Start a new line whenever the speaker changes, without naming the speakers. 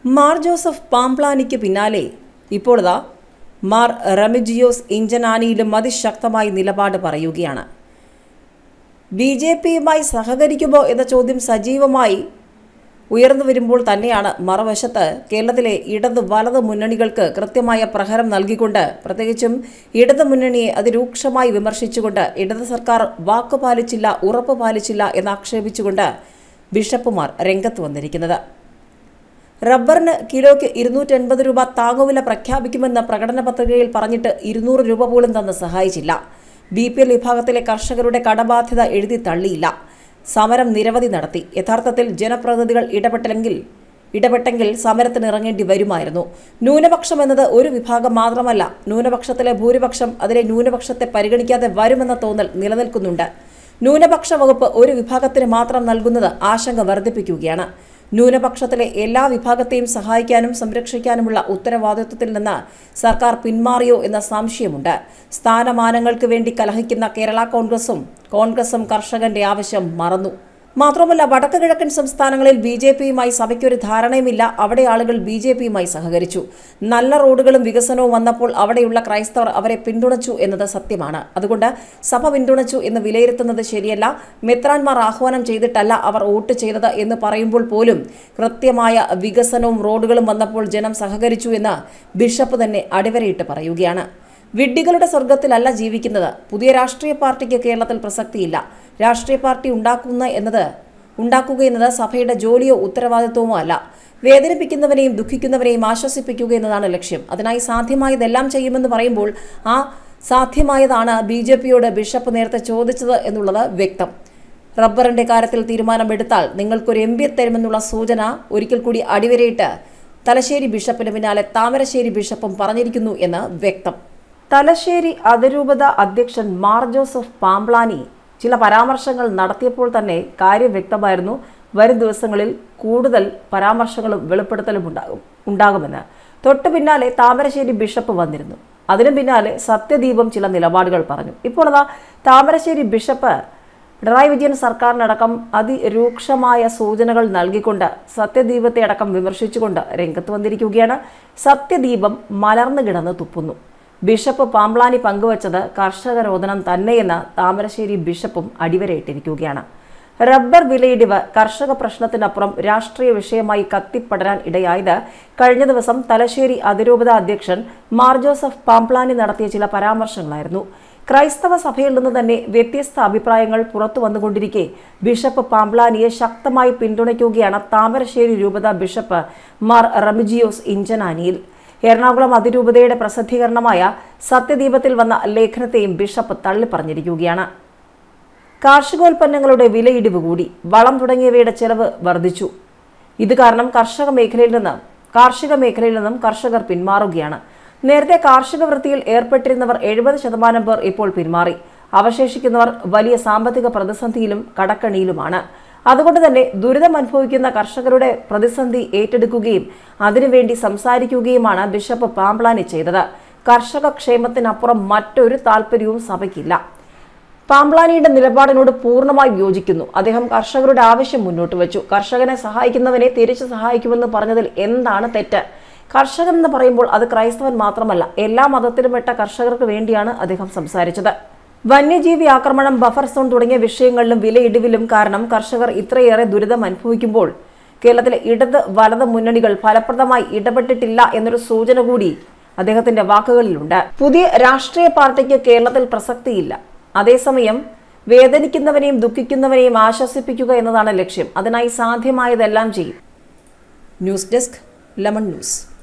Mar Joseph പാംപ്ലാനിക്ക് പിന്നാലെ ഇപ്പോഴതാ മാർ റമിജിയോസ് ഇഞ്ചനാനിയിലും അതിശക്തമായി നിലപാട് പറയുകയാണ് ബി ജെ പിയുമായി സഹകരിക്കുമോ എന്ന ചോദ്യം സജീവമായി ഉയർന്നു വരുമ്പോൾ തന്നെയാണ് മറുവശത്ത് കേരളത്തിലെ ഇടത് വലത് മുന്നണികൾക്ക് കൃത്യമായ പ്രഹരം നൽകിക്കൊണ്ട് പ്രത്യേകിച്ചും ഇടത് മുന്നണിയെ അതിരൂക്ഷമായി വിമർശിച്ചുകൊണ്ട് ഇടത് സർക്കാർ വാക്കു പാലിച്ചില്ല ഉറപ്പ് പാലിച്ചില്ല എന്നാക്ഷേപിച്ചുകൊണ്ട് ബിഷപ്പുമാർ രംഗത്ത് വന്നിരിക്കുന്നത് റബ്ബറിന് കിലോയ്ക്ക് ഇരുന്നൂറ്റി എൺപത് രൂപ താങ്ങുവില പ്രഖ്യാപിക്കുമെന്ന പ്രകടന പത്രികയിൽ പറഞ്ഞിട്ട് ഇരുന്നൂറ് രൂപ പോലും തന്ന് സഹായിച്ചില്ല ബി പി എൽ വിഭാഗത്തിലെ കർഷകരുടെ കടബാധ്യത എഴുതി തള്ളിയില്ല സമരം നിരവധി നടത്തി യഥാർത്ഥത്തിൽ ജനപ്രതിനിധികൾ ഇടപെട്ടില്ലെങ്കിൽ ഇടപെട്ടെങ്കിൽ സമരത്തിന് ഇറങ്ങേണ്ടി വരുമായിരുന്നു ന്യൂനപക്ഷം എന്നത് ഒരു വിഭാഗം മാത്രമല്ല ന്യൂനപക്ഷത്തിലെ ഭൂരിപക്ഷം അതിലെ ന്യൂനപക്ഷത്തെ പരിഗണിക്കാതെ വരുമെന്ന തോന്നൽ നിലനിൽക്കുന്നുണ്ട് ന്യൂനപക്ഷ വകുപ്പ് ഒരു വിഭാഗത്തിന് മാത്രം നൽകുന്നത് ആശങ്ക വർദ്ധിപ്പിക്കുകയാണ് ന്യൂനപക്ഷത്തിലെ എല്ലാ വിഭാഗത്തെയും സഹായിക്കാനും സംരക്ഷിക്കാനുമുള്ള ഉത്തരവാദിത്വത്തിൽ നിന്ന് സർക്കാർ പിന്മാറിയോ എന്ന സംശയമുണ്ട് സ്ഥാനമാനങ്ങൾക്ക് വേണ്ടി കലഹിക്കുന്ന കേരള കോൺഗ്രസും കോൺഗ്രസും കർഷകന്റെ ആവശ്യം മറന്നു മാത്രമല്ല വടക്ക് കിഴക്കൻ സംസ്ഥാനങ്ങളിൽ ബി ജെ പിയുമായി സഭയ്ക്കൊരു ധാരണയുമില്ല അവിടെ ആളുകൾ ബി ജെ പിയുമായി സഹകരിച്ചു നല്ല റോഡുകളും വികസനവും വന്നപ്പോൾ അവിടെയുള്ള ക്രൈസ്തവർ അവരെ പിന്തുണച്ചു എന്നത് സത്യമാണ് അതുകൊണ്ട് സഭ പിന്തുണച്ചു എന്ന് വിലയിരുത്തുന്നത് ശരിയല്ല മെത്രാൻമാർ ആഹ്വാനം ചെയ്തിട്ടല്ല അവർ വോട്ട് ചെയ്തത് എന്ന് പറയുമ്പോൾ പോലും കൃത്യമായ വികസനവും റോഡുകളും വന്നപ്പോൾ ജനം സഹകരിച്ചു എന്ന് ബിഷപ്പ് തന്നെ അടിവരയിട്ട് പറയുകയാണ് വിഡ്ഢികളുടെ സ്വർഗത്തിലല്ല ജീവിക്കുന്നത് പുതിയ രാഷ്ട്രീയ പാർട്ടിക്ക് കേരളത്തിൽ പ്രസക്തിയില്ല രാഷ്ട്രീയ പാർട്ടി ഉണ്ടാക്കുന്ന എന്നത് ഉണ്ടാക്കുക എന്നത് സഭയുടെ ജോലിയോ ഉത്തരവാദിത്വമോ അല്ല വേദനിപ്പിക്കുന്നവരെയും ദുഃഖിക്കുന്നവരെയും ആശ്വസിപ്പിക്കുക എന്നതാണ് ലക്ഷ്യം അതിനായി സാധ്യമായതെല്ലാം ചെയ്യുമെന്ന് പറയുമ്പോൾ ആ സാധ്യമായതാണ് ബി ജെ പിയോട് ബിഷപ്പ് നേരത്തെ ചോദിച്ചത് എന്നുള്ളത് വ്യക്തം റബ്ബറിന്റെ കാര്യത്തിൽ തീരുമാനമെടുത്താൽ നിങ്ങൾക്കൊരു എം പി തരുമെന്നുള്ള സൂചന ഒരിക്കൽ കൂടി അടിവരയിട്ട് തലശ്ശേരി ബിഷപ്പിന് പിന്നാലെ താമരശ്ശേരി ബിഷപ്പും പറഞ്ഞിരിക്കുന്നു എന്ന് വ്യക്തം തലശ്ശേരി അതിരൂപത അധ്യക്ഷൻ മാർ ജോസഫ് പാംപ്ലാനി ചില പരാമർശങ്ങൾ നടത്തിയപ്പോൾ തന്നെ കാര്യം വ്യക്തമായിരുന്നു വരും ദിവസങ്ങളിൽ കൂടുതൽ പരാമർശങ്ങളും വെളിപ്പെടുത്തലും ഉണ്ടാകും ഉണ്ടാകുമെന്ന് തൊട്ടു പിന്നാലെ താമരശ്ശേരി ബിഷപ്പ് വന്നിരുന്നു അതിനു പിന്നാലെ സത്യദീപം ചില നിലപാടുകൾ പറഞ്ഞു ഇപ്പോൾ അതാ താമരശ്ശേരി ബിഷപ്പ് പിണറായി വിജയൻ സർക്കാരിനടക്കം അതിരൂക്ഷമായ സൂചനകൾ നൽകിക്കൊണ്ട് സത്യദീപത്തെ അടക്കം വിമർശിച്ചുകൊണ്ട് രംഗത്ത് വന്നിരിക്കുകയാണ് സത്യദീപം മലർന്നു കിടന്ന് തുപ്പുന്നു ബിഷപ്പ് പാമ്പ്ലാനി പങ്കുവച്ചത് കർഷകരോധനം തന്നെയെന്ന് താമരശ്ശേരി ബിഷപ്പും അടിവരയിട്ടിരിക്കുകയാണ് റബ്ബർ വിലയിടിവ് കർഷക പ്രശ്നത്തിനപ്പുറം രാഷ്ട്രീയ വിഷയമായി കത്തിപ്പടരാൻ ഇടയായത് കഴിഞ്ഞ ദിവസം തലശ്ശേരി അതിരൂപത അധ്യക്ഷൻ മാർ ജോസഫ് പാംപ്ലാനി നടത്തിയ ചില പരാമർശങ്ങളായിരുന്നു ക്രൈസ്തവ സഭയിൽ നിന്ന് തന്നെ വ്യത്യസ്ത അഭിപ്രായങ്ങൾ പുറത്തു വന്നുകൊണ്ടിരിക്കെ ബിഷപ്പ് പാംപ്ലാനിയെ ശക്തമായി പിന്തുണയ്ക്കുകയാണ് താമരശ്ശേരി രൂപത ബിഷപ്പ് മാർ റമിജിയോസ് ഇഞ്ചനാനിയിൽ എറണാകുളം അതിരൂപതയുടെ പ്രസിദ്ധീകരണമായ സത്യദീപത്തിൽ വന്ന ലേഖനത്തെയും ബിഷപ്പ് തള്ളിപ്പറഞ്ഞിരിക്കുകയാണ് കാർഷികോൽപ്പന്നങ്ങളുടെ വിലയിടിവ് കൂടി വളം തുടങ്ങിയവയുടെ ചെലവ് വർദ്ധിച്ചു ഇത് കാരണം കർഷക മേഖലയിൽ നിന്ന് കാർഷിക മേഖലയിൽ നിന്നും കർഷകർ പിന്മാറുകയാണ് നേരത്തെ കാർഷിക വൃത്തിയിൽ ഏർപ്പെട്ടിരുന്നവർ എഴുപത് ശതമാനം പേർ ഇപ്പോൾ പിന്മാറി അവശേഷിക്കുന്നവർ വലിയ സാമ്പത്തിക പ്രതിസന്ധിയിലും കടക്കണിയിലുമാണ് അതുകൊണ്ട് തന്നെ ദുരിതം അനുഭവിക്കുന്ന കർഷകരുടെ പ്രതിസന്ധി ഏറ്റെടുക്കുകയും അതിനുവേണ്ടി സംസാരിക്കുകയുമാണ് ബിഷപ്പ് പാംപ്ലാനി ചെയ്തത് കർഷക ക്ഷേമത്തിനപ്പുറം മറ്റൊരു താല്പര്യവും സഭയ്ക്കില്ല പാംപ്ലാനിയുടെ നിലപാടിനോട് പൂർണ്ണമായി യോജിക്കുന്നു അദ്ദേഹം കർഷകരുടെ ആവശ്യം മുന്നോട്ട് വെച്ചു കർഷകനെ സഹായിക്കുന്നവനെ തിരിച്ചു സഹായിക്കുമെന്ന് പറഞ്ഞതിൽ എന്താണ് തെറ്റ് കർഷകൻ എന്ന് പറയുമ്പോൾ അത് ക്രൈസ്തവൻ മാത്രമല്ല എല്ലാ മതത്തിലും പെട്ട കർഷകർക്ക് വേണ്ടിയാണ് അദ്ദേഹം സംസാരിച്ചത് വന്യജീവി ആക്രമണം ബഫർ സോൺ തുടങ്ങിയ വിഷയങ്ങളിലും വിലയിടിവിലും കാരണം കർഷകർ ഇത്രയേറെ ദുരിതം അനുഭവിക്കുമ്പോൾ കേരളത്തിലെ ഇടത് വലത് മുന്നണികൾ ഫലപ്രദമായി ഇടപെട്ടിട്ടില്ല എന്നൊരു സൂചന കൂടി അദ്ദേഹത്തിന്റെ വാക്കുകളിലുണ്ട് പുതിയ രാഷ്ട്രീയ പാർട്ടിക്ക് കേരളത്തിൽ പ്രസക്തിയില്ല അതേസമയം വേദനിക്കുന്നവനെയും ദുഃഖിക്കുന്നവനെയും ആശ്വസിപ്പിക്കുക എന്നതാണ് ലക്ഷ്യം അതിനായി സാധ്യമായതെല്ലാം ചെയ്യും ന്യൂസ് ഡെസ്ക് ലെമൺ ന്യൂസ്